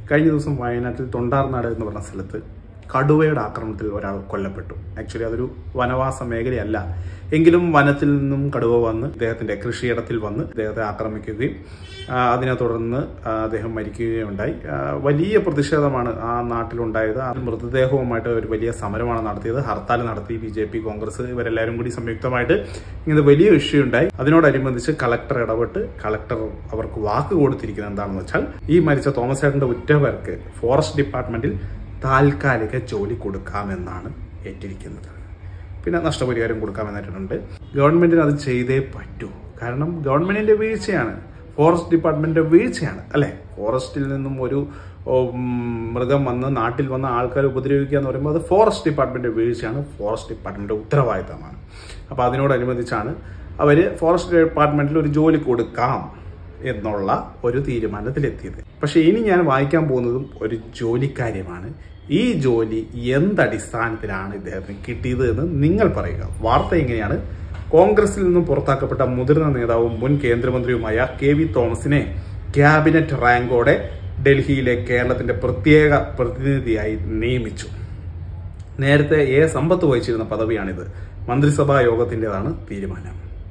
കഴിഞ്ഞ ദിവസം വയനാട്ടിൽ തൊണ്ടാർനാട് എന്ന് പറഞ്ഞ സ്ഥലത്ത് കടുവയുടെ ആക്രമണത്തിൽ ഒരാൾ കൊല്ലപ്പെട്ടു ആക്ച്വലി അതൊരു വനവാസ മേഖലയല്ല എങ്കിലും വനത്തിൽ നിന്നും കടുവ വന്ന് ഇദ്ദേഹത്തിന്റെ കൃഷിയിടത്തിൽ വന്ന് ഇദ്ദേഹത്തെ ആക്രമിക്കുകയും ആ, അതിനെ തുടർന്ന് ആ, അദ്ദേഹം മരിക്കുകയും ഉണ്ടായി ആ, വലിയ പ്രതിഷേധമാണ് ആ നാട്ടിലുണ്ടായത് ആ മൃതദേഹവുമായിട്ട് ഒരു വലിയ സമരമാണ് നടത്തിയത് ഹർത്താൽ നടത്തി ബി ജെ പി കോൺഗ്രസ് ഇവരെല്ലാവരും കൂടി സംയുക്തമായിട്ട് ഇങ്ങനെ വലിയ ഇഷ്യൂ ഉണ്ടായി അതിനോടനുബന്ധിച്ച് കളക്ടർ ഇടപെട്ട് കളക്ടർ അവർക്ക് വാക്ക് കൊടുത്തിരിക്കുന്നത് എന്താണെന്ന് വെച്ചാൽ ഈ മരിച്ച തോമസ് ചേട്ടന്റെ ഉറ്റവർക്ക് ഫോറസ്റ്റ് ഡിപ്പാർട്ട്മെന്റിൽ താൽക്കാലിക ജോലി കൊടുക്കാമെന്നാണ് ഏറ്റിരിക്കുന്നത് പിന്നെ നഷ്ടപരിഹാരം കൊടുക്കാമെന്നായിട്ടുണ്ട് ഗവൺമെന്റിന് അത് ചെയ്തേ പറ്റൂ കാരണം ഗവൺമെന്റിന്റെ വീഴ്ചയാണ് ഫോറസ്റ്റ് ഡിപ്പാർട്ട്മെന്റിന്റെ വീഴ്ചയാണ് അല്ലെ ഫോറസ്റ്റിൽ നിന്നും ഒരു ഉം, മൃഗം വന്ന് നാട്ടിൽ വന്ന ആൾക്കാരെ ഉപദ്രവിക്കുക എന്ന് പറയുമ്പോൾ അത് ഫോറസ്റ്റ് ഡിപ്പാർട്ട്മെന്റിന്റെ വീഴ്ചയാണ് ഫോറസ്റ്റ് ഡിപ്പാർട്ട്മെന്റിന്റെ ഉത്തരവാദിത്തമാണ് അപ്പൊ അതിനോടനുബന്ധിച്ചാണ് അവര് ഫോറസ്റ്റ് ഡിപ്പാർട്ട്മെന്റിൽ ഒരു ജോലി കൊടുക്കാം എന്നുള്ള ഒരു തീരുമാനത്തിലെത്തിയത് പക്ഷെ ഇനി ഞാൻ വായിക്കാൻ പോകുന്നതും ഒരു ജോലിക്കാര്യമാണ് ഈ ജോലി എന്തടിസ്ഥാനത്തിലാണ് ഇദ്ദേഹത്തിന് കിട്ടിയത് എന്ന് നിങ്ങൾ പറയുക വാർത്ത എങ്ങനെയാണ് കോൺഗ്രസിൽ നിന്നും പുറത്താക്കപ്പെട്ട മുതിർന്ന നേതാവും മുൻ കേന്ദ്രമന്ത്രിയുമായ കെ വി തോമസിനെ ക്യാബിനറ്റ് റാങ്കോടെ ഡൽഹിയിലെ കേരളത്തിന്റെ പ്രത്യേക പ്രതിനിധിയായി നിയമിച്ചു നേരത്തെ എ സമ്പത്ത് വഹിച്ചിരുന്ന പദവിയാണിത് മന്ത്രിസഭാ യോഗത്തിൻ്റെതാണ് തീരുമാനം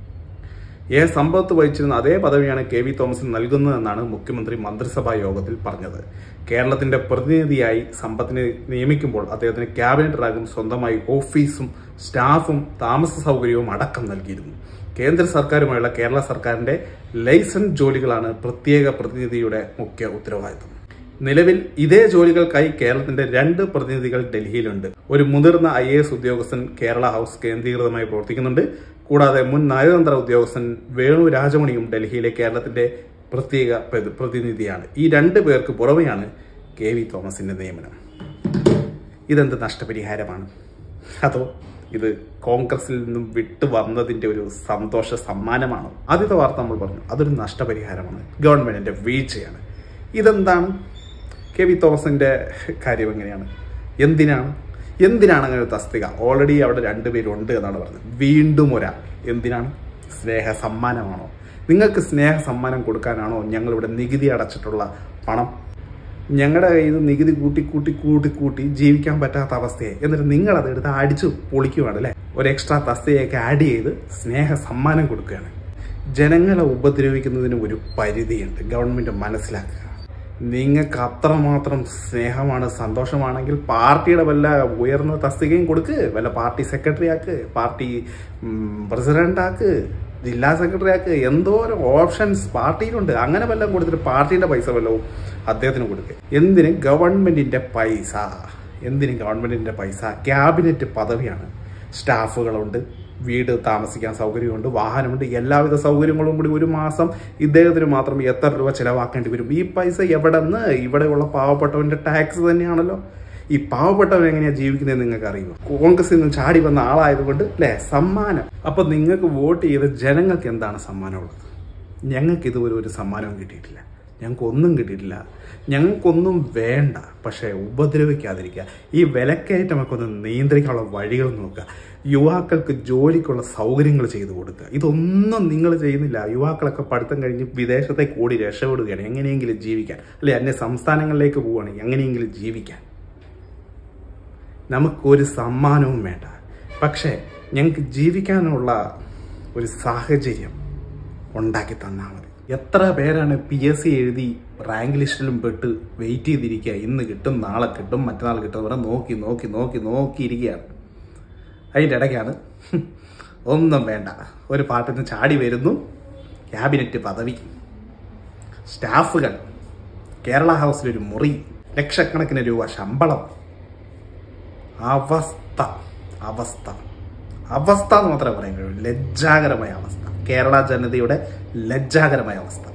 എ സമ്പത്ത് വഹിച്ചിരുന്ന അതേ പദവിയാണ് കെ വി തോമസിന് നൽകുന്നതെന്നാണ് മുഖ്യമന്ത്രി മന്ത്രിസഭാ യോഗത്തിൽ പറഞ്ഞത് കേരളത്തിന്റെ പ്രതിനിധിയായി സമ്പത്തിനെ നിയമിക്കുമ്പോൾ അദ്ദേഹത്തിന് ക്യാബിനറ്റ് റാങ്കും സ്വന്തമായി ഓഫീസും സ്റ്റാഫും താമസ സൗകര്യവും അടക്കം നൽകിയിരുന്നു കേന്ദ്ര സർക്കാരുമായുള്ള കേരള സർക്കാരിന്റെ ലൈസൻസ് ജോലികളാണ് പ്രത്യേക പ്രതിനിധിയുടെ മുഖ്യ ഉത്തരവാദിത്തം നിലവിൽ ഇതേ ജോലികൾക്കായി കേരളത്തിന്റെ രണ്ട് പ്രതിനിധികൾ ഡൽഹിയിലുണ്ട് ഒരു മുതിർന്ന ഐ എ എസ് ഉദ്യോഗസ്ഥൻ കേരള ഹൌസ് കേന്ദ്രീകൃതമായി പ്രവർത്തിക്കുന്നുണ്ട് കൂടാതെ മുൻ നയതന്ത്ര ഉദ്യോഗസ്ഥൻ വേണു രാജമണിയും ഡൽഹിയിലെ കേരളത്തിന്റെ പ്രത്യേക പ്രതി- പ്രതിനിധിയാണ് ഈ രണ്ട് പേർക്ക് പുറമെയാണ് കെ വി തോമസിന്റെ നിയമനം ഇതെന്ത് നഷ്ടപരിഹാരമാണ് അതോ ഇത് കോൺഗ്രസിൽ നിന്നും വിട്ടു വന്നതിന്റെ ഒരു സന്തോഷ സമ്മാനമാണോ ആദ്യത്തെ വാർത്ത നമ്മൾ പറഞ്ഞു അതൊരു നഷ്ടപരിഹാരമാണ് ഗവൺമെന്റിന്റെ വീഴ്ചയാണ് ഇതെന്താണ് കെ വി തോമസിന്റെ കാര്യം എങ്ങനെയാണ് എന്തിനാണ് എന്തിനാണ് അങ്ങനെ ഒരു തസ്തിക ഓൾറെഡി അവിടെ രണ്ടുപേരുണ്ട് എന്നാണ് പറഞ്ഞത് വീണ്ടും ഒരാൾ എന്തിനാണ് സ്നേഹ സമ്മാനമാണോ നിങ്ങൾക്ക് സ്നേഹ സമ്മാനം കൊടുക്കാനാണോ ഞങ്ങളിവിടെ നികുതി അടച്ചിട്ടുള്ള പണം ഞങ്ങളുടെ കയ്യിൽ നിന്ന് നികുതി കൂട്ടി കൂട്ടി കൂട്ടി കൂട്ടി ജീവിക്കാൻ പറ്റാത്ത അവസ്ഥയെ എന്നിട്ട് നിങ്ങൾ അത് എടുത്ത് അടിച്ചു പൊളിക്കുകയാണ് അല്ലേ ഒരു എക്സ്ട്രാ തസ്തികയൊക്കെ ആഡ് ചെയ്ത് സ്നേഹ സമ്മാനം കൊടുക്കുകയാണ് ജനങ്ങളെ ഉപദ്രവിക്കുന്നതിന് ഒരു പരിധിയുണ്ട് ഗവൺമെന്റ് മനസ്സിലാക്കുക നിങ്ങൾക്ക് അത്രമാത്രം സ്നേഹമാണ് സന്തോഷമാണെങ്കിൽ പാർട്ടിയുടെ വല്ല ഉയർന്ന തസ്തികയും കൊടുക്ക് വല്ല പാർട്ടി സെക്രട്ടറി ആക്ക് പാർട്ടി പ്രസിഡന്റ് ആക്ക് ജില്ലാ സെക്രട്ടറി ആക്ക് എന്തോരം ഓപ്ഷൻസ് പാർട്ടിയിലുണ്ട് അങ്ങനെ വല്ലതും കൊടുത്തിട്ട് പാർട്ടിയുടെ പൈസ വല്ലതും അദ്ദേഹത്തിന് കൊടുക്കുക എന്തിന് ഗവൺമെന്റിന്റെ പൈസ എന്തിന് ഗവൺമെന്റിന്റെ പൈസ ക്യാബിനറ്റ് പദവിയാണ് സ്റ്റാഫുകളുണ്ട് വീട് താമസിക്കാൻ സൗകര്യമുണ്ട് വാഹനമുണ്ട് എല്ലാവിധ സൗകര്യങ്ങളും കൂടി ഒരു മാസം ഇദ്ദേഹത്തിന് മാത്രം എത്ര രൂപ ചിലവാക്കേണ്ടി വരും ഈ പൈസ എവിടെ നിന്ന് ഇവിടെയുള്ള പാവപ്പെട്ടവന്റെ ടാക്സ് തന്നെയാണല്ലോ ഈ പാവപ്പെട്ടവൻ എങ്ങനെയാ ജീവിക്കുന്നത് നിങ്ങൾക്ക് അറിയുമോ കോൺഗ്രസിൽ നിന്ന് ചാടി വന്ന ആളായതുകൊണ്ട് അല്ലെ സമ്മാനം അപ്പൊ നിങ്ങൾക്ക് വോട്ട് ചെയ്ത ജനങ്ങൾക്ക് എന്താണ് സമ്മാനമുള്ളത് ഞങ്ങൾക്ക് ഇതുവരെ ഒരു സമ്മാനവും കിട്ടിയിട്ടില്ല ഞങ്ങൾക്ക് ഒന്നും കിട്ടിയിട്ടില്ല ഞങ്ങൾക്കൊന്നും വേണ്ട പക്ഷേ ഉപദ്രവിക്കാതിരിക്കുക ഈ വിലക്കയറ്റമൊക്കെ ഒന്ന് നിയന്ത്രിക്കാനുള്ള വഴികൾ നോക്കുക യുവാക്കൾക്ക് ജോലിക്കുള്ള സൗകര്യങ്ങൾ ചെയ്തു കൊടുക്കുക ഇതൊന്നും നിങ്ങൾ ചെയ്യുന്നില്ല യുവാക്കളൊക്കെ പഠിത്തം കഴിഞ്ഞ് വിദേശത്തേക്ക് ഓടി രക്ഷപ്പെടുകയാണ് എങ്ങനെയെങ്കിലും ജീവിക്കാൻ അല്ലെ അന്യ സംസ്ഥാനങ്ങളിലേക്ക് പോവുകയാണ് എങ്ങനെയെങ്കിലും ജീവിക്കാൻ നമുക്കൊരു സമ്മാനവും വേണ്ട പക്ഷേ ഞങ്ങൾക്ക് ജീവിക്കാനുള്ള ഒരു സാഹചര്യം ഉണ്ടാക്കി തന്നാൽ മതി എത്ര പേരാണ് പി എസ് സി എഴുതി റാങ്ക് ലിസ്റ്റിലും പെട്ട് വെയിറ്റ് ചെയ്തിരിക്കുക ഇന്ന് കിട്ടും നാളെ കിട്ടും മറ്റന്നാൾ കിട്ടും ഇവിടെ നോക്കി നോക്കി നോക്കി നോക്കിയിരിക്കുകയാണ് അതിൻ്റെ ഇടയ്ക്കാണ് ഹും, ഒന്നും വേണ്ട ഒരു പാട്ടിൽ നിന്ന് ചാടി വരുന്നു ക്യാബിനറ്റ് പദവി സ്റ്റാഫുകൾ കേരള ഹൗസിലൊരു മുറി ലക്ഷക്കണക്കിന് രൂപ ശമ്പളം അവസ്ഥ അവസ്ഥ അവസ്ഥ എന്ന് മാത്രമേ പറയാൻ കഴിയൂ ലജ്ജാകരമായ അവസ്ഥ കേരള ജനതയുടെ ലജ്ജാകരമായ അവസ്ഥ